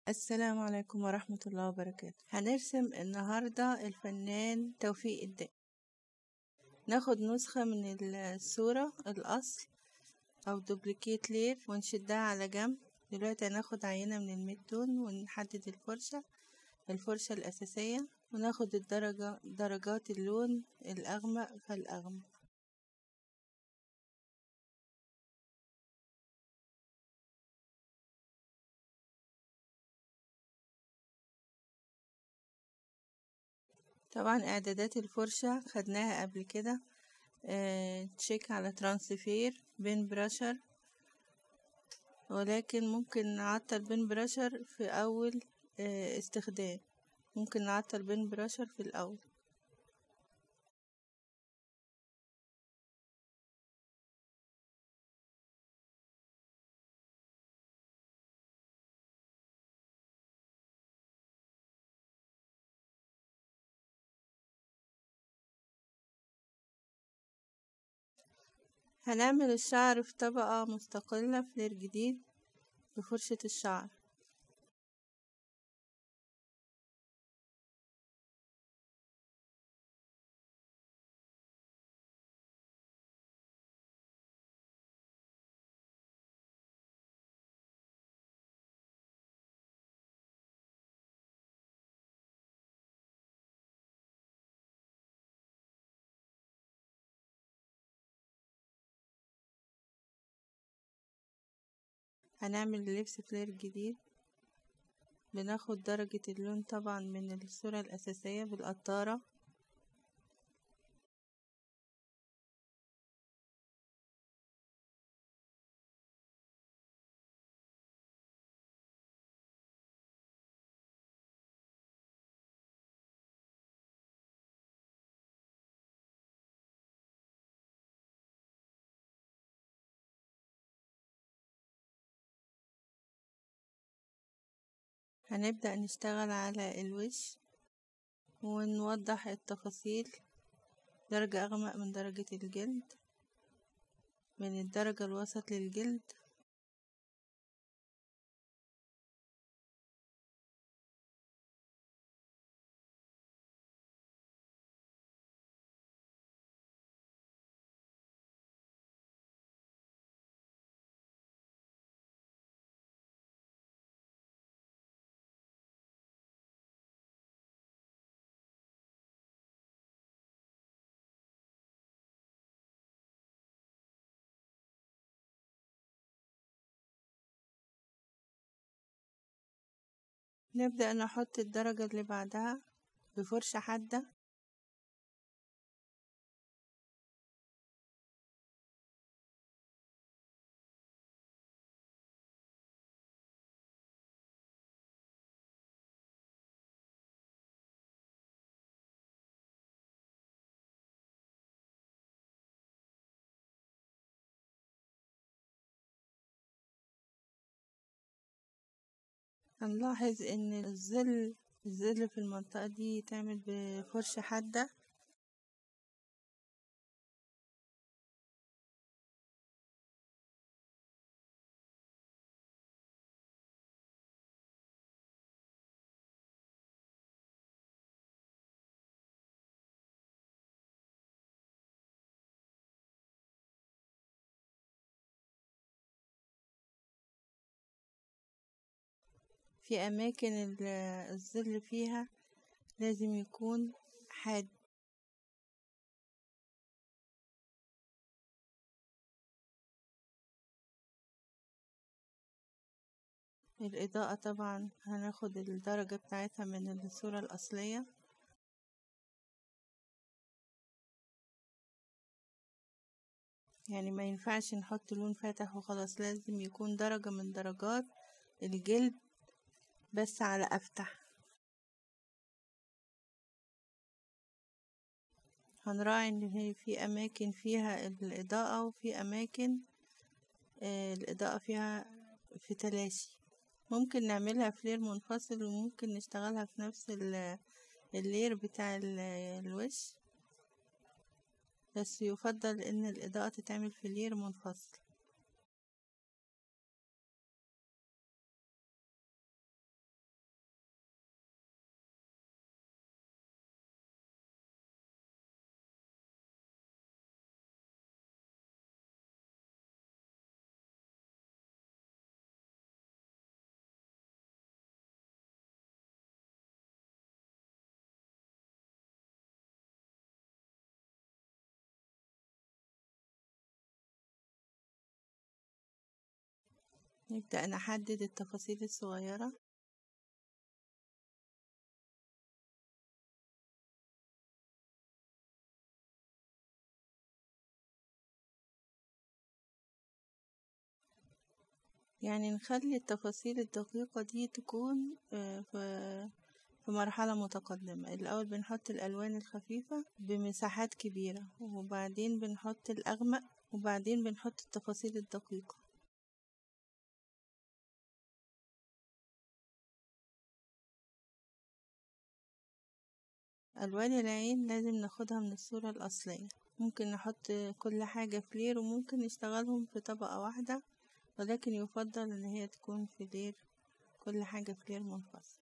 السلام عليكم ورحمة الله وبركاته هنرسم النهاردة الفنان توفيق الدين ناخد نسخة من الصورة الأصل أو دوبليكيت لير ونشدها على جنب دلوقتي هناخد عينة من الميدتون ونحدد الفرشة الفرشة الأساسية وناخد الدرجة درجات اللون الأغمق فالأغمق طبعا اعدادات الفرشة خدناها قبل كده اه تشيك على ترانسفير بين براشر ولكن ممكن نعطل بين براشر في اول اه استخدام ممكن نعطل بين براشر في الاول هنعمل الشعر في طبقة مستقلة فلير جديد بفرشة الشعر هنعمل اللبس فلير جديد بناخد درجة اللون طبعا من الصورة الأساسية بالقطارة هنبدأ نشتغل على الوش ونوضح التفاصيل درجة أغمق من درجة الجلد من الدرجة الوسط للجلد نبدأ نحط الدرجة اللي بعدها بفرشة حادة هنلاحظ ان الظل الظل في المنطقة دي يتعمل بفرشة حادة في أماكن الظل فيها لازم يكون حاد الإضاءة طبعا هناخد الدرجة بتاعتها من الصورة الأصلية يعني ما ينفعش نحط لون فاتح وخلاص لازم يكون درجة من درجات الجلد بس على أفتح هنراعي ان هي في اماكن فيها الاضاءة وفي اماكن الاضاءة فيها في تلاشي ممكن نعملها فلير منفصل وممكن نشتغلها في نفس اللير بتاع الوش بس يفضل ان الاضاءة تتعمل في لير منفصل نبدأ نحدد التفاصيل الصغيرة يعني نخلي التفاصيل الدقيقة دي تكون آه، في في مرحلة متقدمة الأول بنحط الألوان الخفيفة بمساحات كبيرة وبعدين بنحط الأغمق وبعدين بنحط التفاصيل الدقيقة ألوان العين لازم ناخدها من الصورة الأصلية ممكن نحط كل حاجة فلير وممكن نشتغلهم في طبقة واحدة ولكن يفضل إن هي تكون فلير كل حاجة فلير منفصل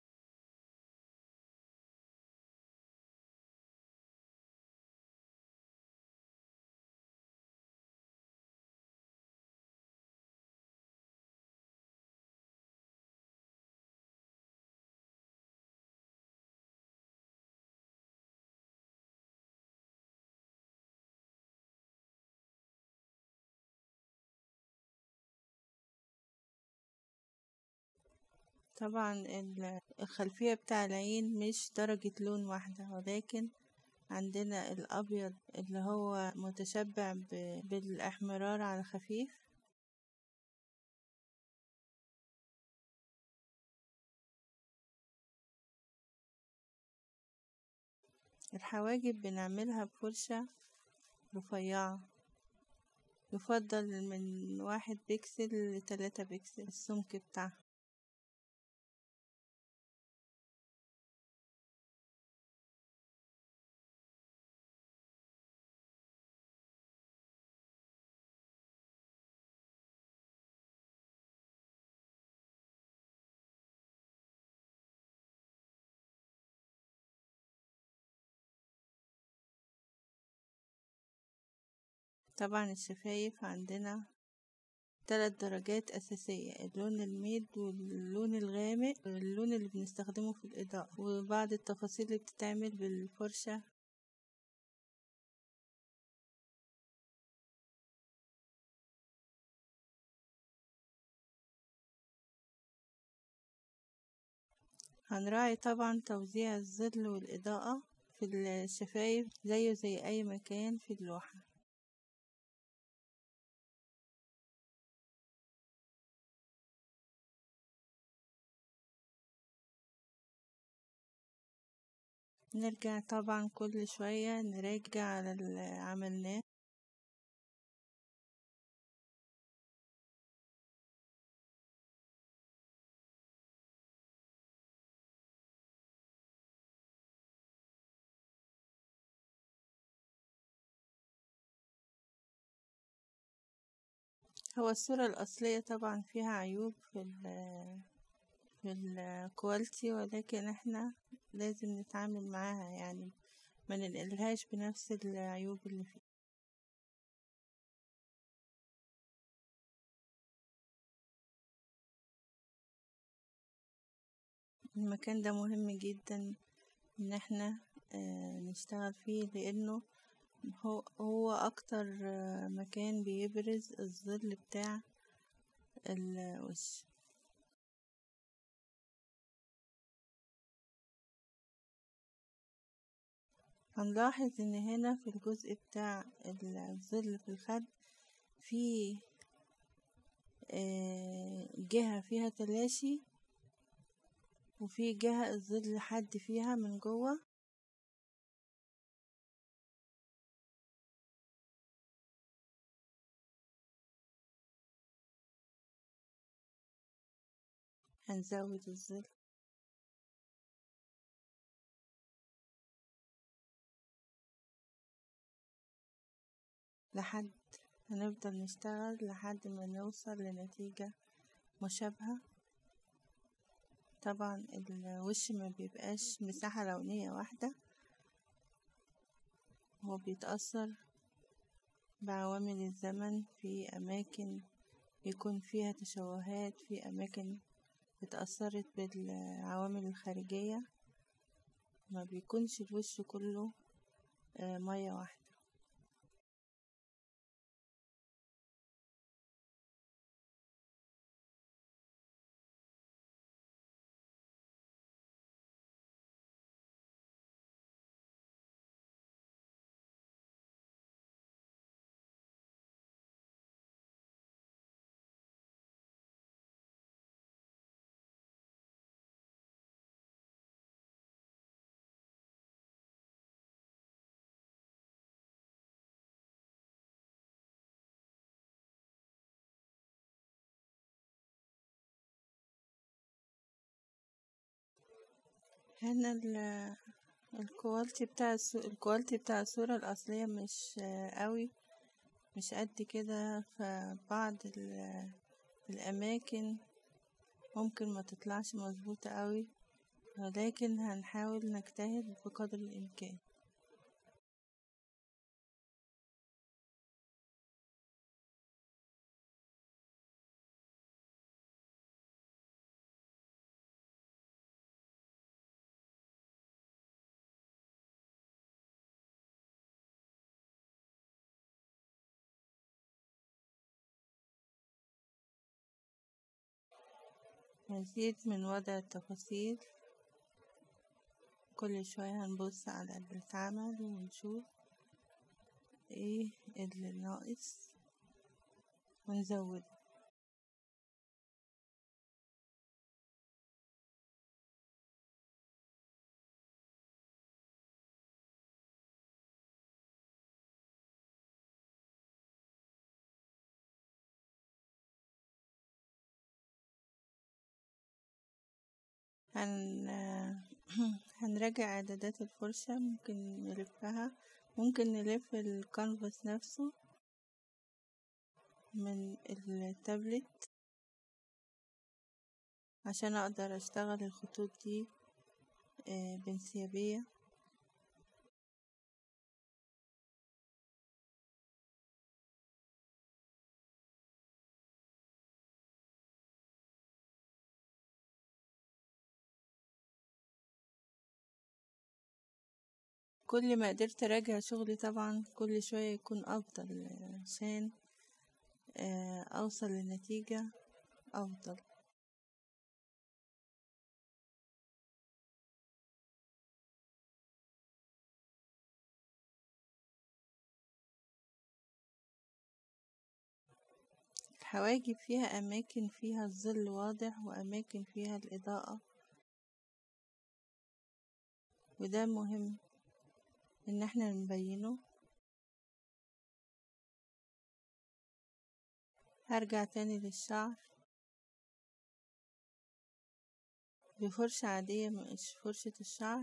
طبعا ال- الخلفية بتاع العين مش درجة لون واحدة ولكن عندنا الأبيض اللي هو متشبع ب- بالإحمرار على خفيف الحواجب بنعملها بفرشة رفيعة يفضل من واحد بيكسل لتلاتة بيكسل السمك بتاعها طبعا الشفايف عندنا ثلاث درجات أساسية اللون الميد واللون الغامق واللون اللي بنستخدمه في الإضاءة وبعض التفاصيل اللي بتتعمل بالفرشة هنراعي طبعا توزيع الظل والإضاءة في الشفايف زيه زي أي مكان في اللوحة نرجع طبعا كل شوية نراجع على اللي عملناه هو الصورة الأصلية طبعا فيها عيوب في ال في الكواليتي ولكن احنا لازم نتعامل معاها يعني ما ننقلهاش بنفس العيوب اللي فيها المكان ده مهم جدا ان احنا آه، نشتغل فيه لانه هو هو اكتر آه، مكان بيبرز الظل بتاع الوش هنلاحظ ان هنا في الجزء بتاع الظل في الخد في آه، جهة فيها تلاشي وفي جهة الظل حد فيها من جوه هنزود الظل لحد هنفضل نشتغل لحد ما نوصل لنتيجة مشابهة طبعا الوش ما بيبقاش مساحة لونية واحدة هو بيتأثر بعوامل الزمن في أماكن يكون فيها تشوهات في أماكن اتأثرت بالعوامل الخارجية ما بيكونش الوش كله آه، مية واحدة هنا ال الكواليتي بتاع الكواليتي بتاع الصورة الأصلية مش قوي مش قد كده فبعض الأماكن ممكن ما تطلعش مظبوطة قوي ولكن هنحاول نجتهد بقدر الإمكان مزيد من وضع التفاصيل كل شوية هنبص على اللي اتعمل ونشوف ايه اللي ناقص ونزوده هن هنراجع اعدادات الفرشة ممكن نلفها ممكن نلف الكانفاس نفسه من التابلت عشان اقدر اشتغل الخطوط دي بانسيابية كل ما قدرت اراجع شغلي طبعا كل شوية يكون افضل عشان اوصل لنتيجة افضل الحواجب فيها اماكن فيها الظل واضح واماكن فيها الاضاءة وده مهم ان احنا نبينه هرجع تاني للشعر بفرشة عادية مش فرشة الشعر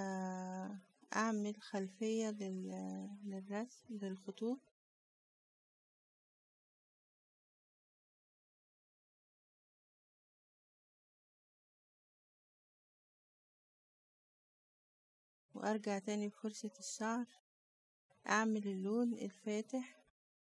اعمل خلفية للرسم للخطوط وارجع تاني بفرشة الشعر اعمل اللون الفاتح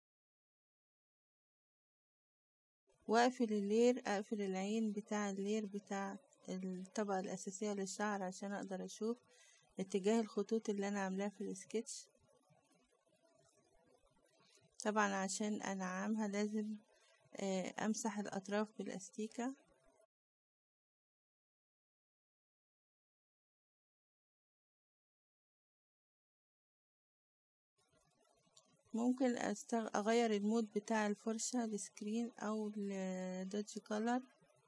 واقفل اللير اقفل العين بتاع اللير بتاع الطبقة الاساسية للشعر عشان اقدر اشوف اتجاه الخطوط اللي انا عاملاها في السكتش طبعا عشان انعمها لازم امسح الاطراف بالاستيكة ممكن أستغ... اغير المود بتاع الفرشة لسكرين او لدوتش كولر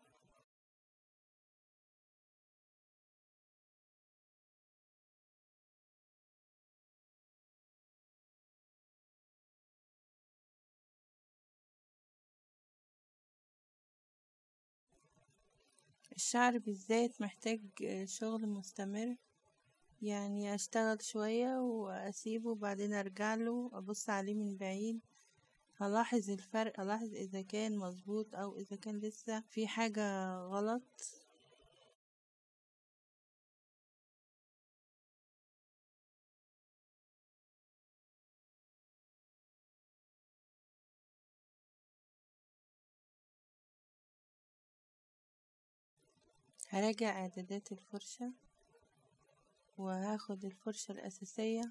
الشعر بالذات محتاج شغل مستمر يعني اشتغل شوية واسيبه وبعدين ارجعله ابص عليه من بعيد هلاحظ الفرق هلاحظ اذا كان مظبوط او اذا كان لسه في حاجة غلط هراجع اعدادات الفرشة وهاخد الفرشة الأساسية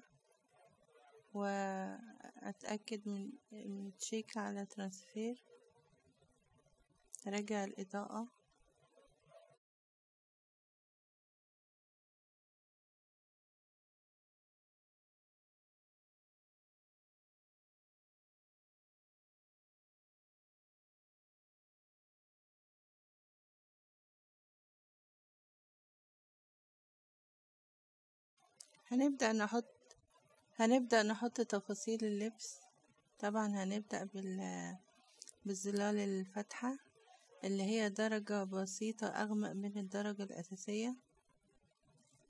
وأتأكد من من تشيك على ترانسفير أراجع الإضاءة هنبدأ نحط هنبدأ نحط تفاصيل اللبس طبعا هنبدأ بال بالظلال الفاتحة اللي هي درجة بسيطة أغمق من الدرجة الأساسية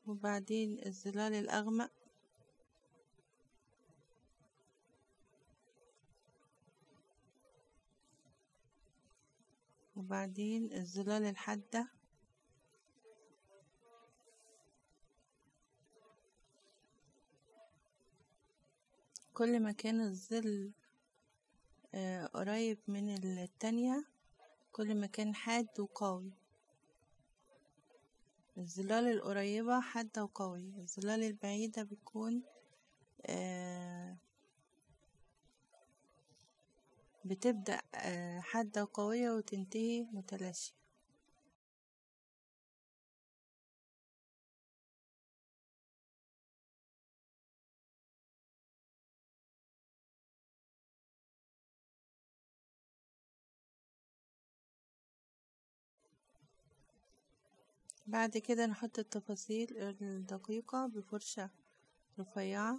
وبعدين الظلال الأغمق وبعدين الظلال الحادة كل ما كان الظل آه، قريب من التانية كل ما كان حاد وقوي الظلال القريبة حادة وقوية الظلال البعيدة بتكون آه، بتبدأ آه، حادة وقوية وتنتهي متلاشية بعد كده نحط التفاصيل الدقيقة بفرشة رفيعة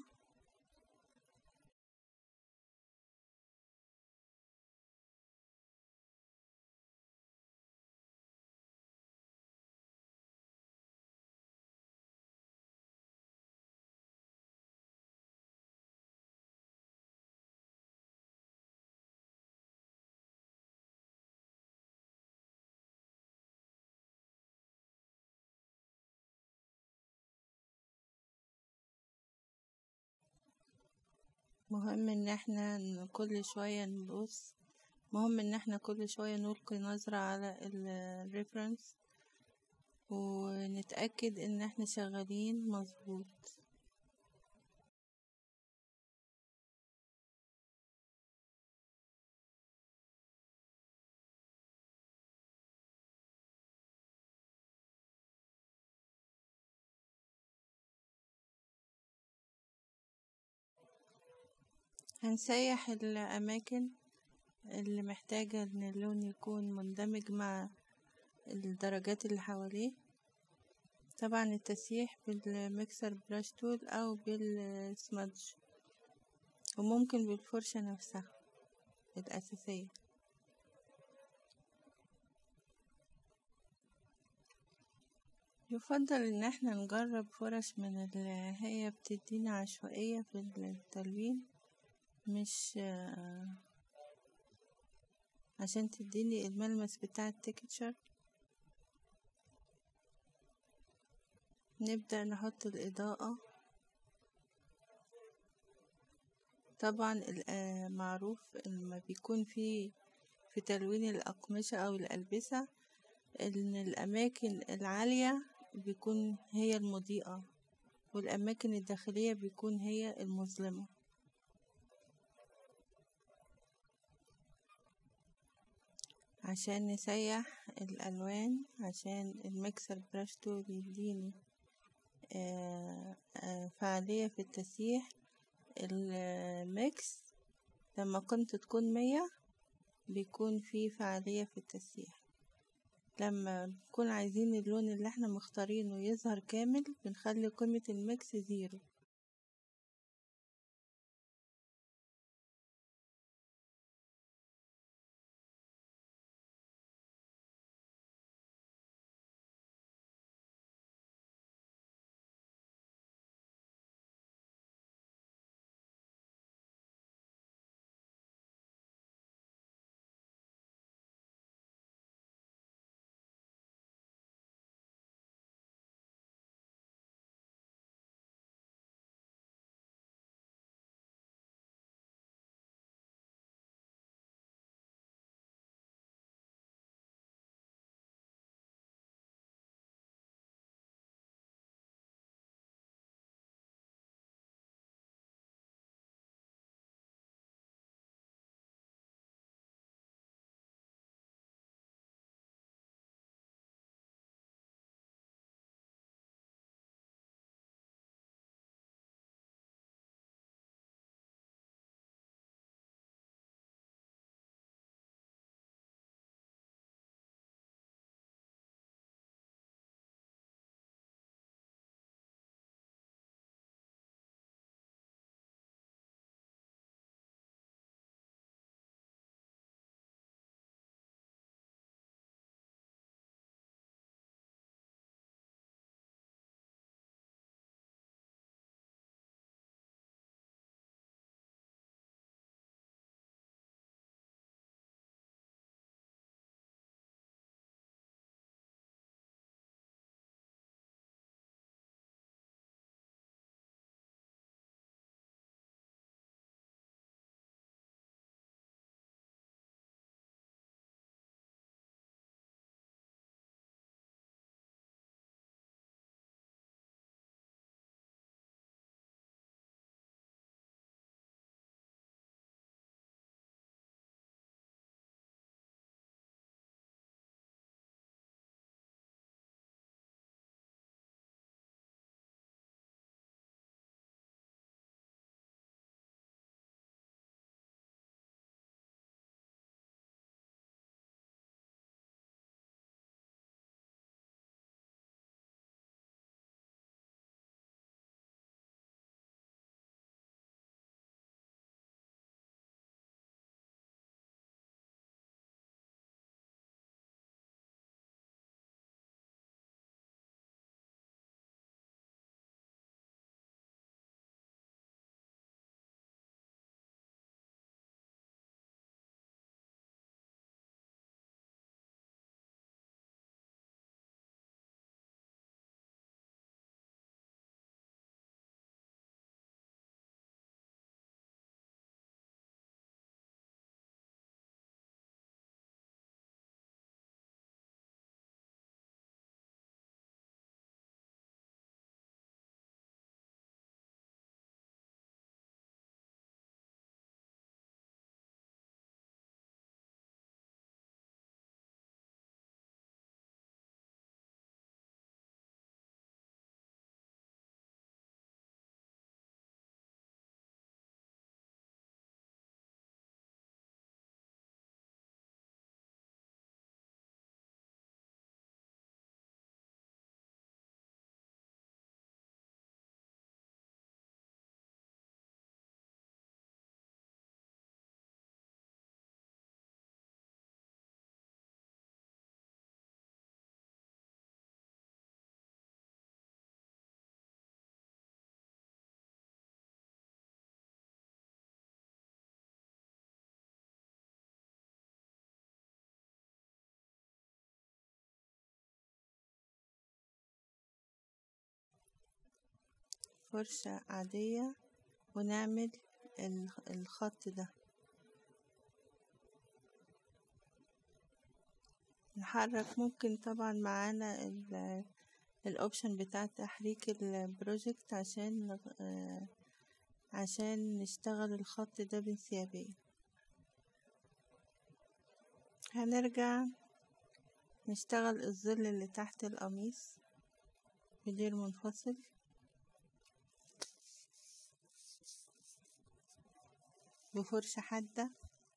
مهم ان احنا ن- كل شوية نبص مهم ان احنا كل شوية نلقي نظرة على الريفرنس ونتأكد ان احنا شغالين مظبوط هنسيح الأماكن اللي محتاجة إن اللون يكون مندمج مع الدرجات اللي حواليه طبعا التسييح بالميكسر براش تول أو بالسمادج وممكن بالفرشة نفسها الأساسية يفضل ان احنا نجرب فرش من اللي هي بتدينا عشوائية في التلوين مش آه، عشان تديني الملمس بتاع التكتشر نبدأ نحط الإضاءة طبعا ال- آه، معروف لما بيكون في في تلوين الأقمشة أو الألبسة إن الأماكن العالية بيكون هي المضيئة والأماكن الداخلية بيكون هي المظلمة عشان نسيح الألوان عشان الميكسر براش تول يديني آه، آه، فعالية في التسييح الميكس لما كنت تكون مية بيكون في فعالية في التسييح لما نكون عايزين اللون اللي احنا مختارينه يظهر كامل بنخلي قيمة الميكس زيرو فرشة عادية ونعمل الخط ده نحرك ممكن طبعا معانا الاوبشن بتاع تحريك البروجكت عشان عشان نشتغل الخط ده بانسيابية هنرجع نشتغل الظل اللي تحت القميص بدير منفصل بفرشة حادة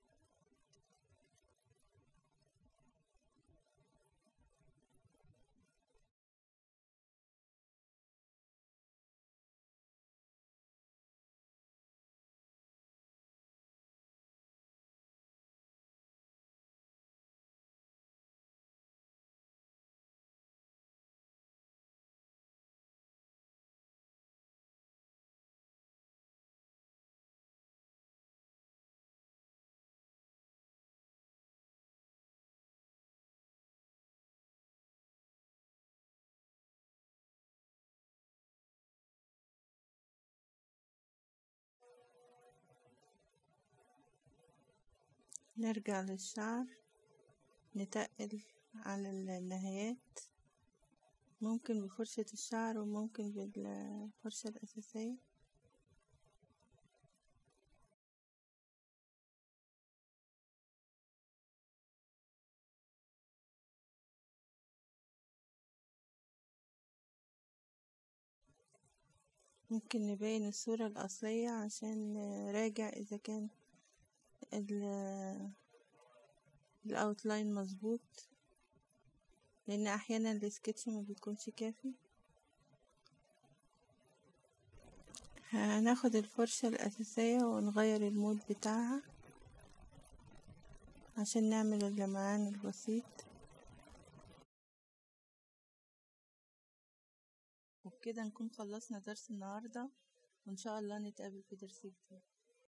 نرجع للشعر نتقل على النهايات ممكن بفرشة الشعر وممكن بالفرشة الأساسية ممكن نبين الصورة الأصلية عشان نراجع إذا كان الاوتلاين مظبوط لان احيانا السكتش ما بيكونش كافي هناخد الفرشة الأساسية ونغير المود بتاعها عشان نعمل اللمعان البسيط وبكده نكون خلصنا درس النهاردة وإن شاء الله نتقابل في درس جديد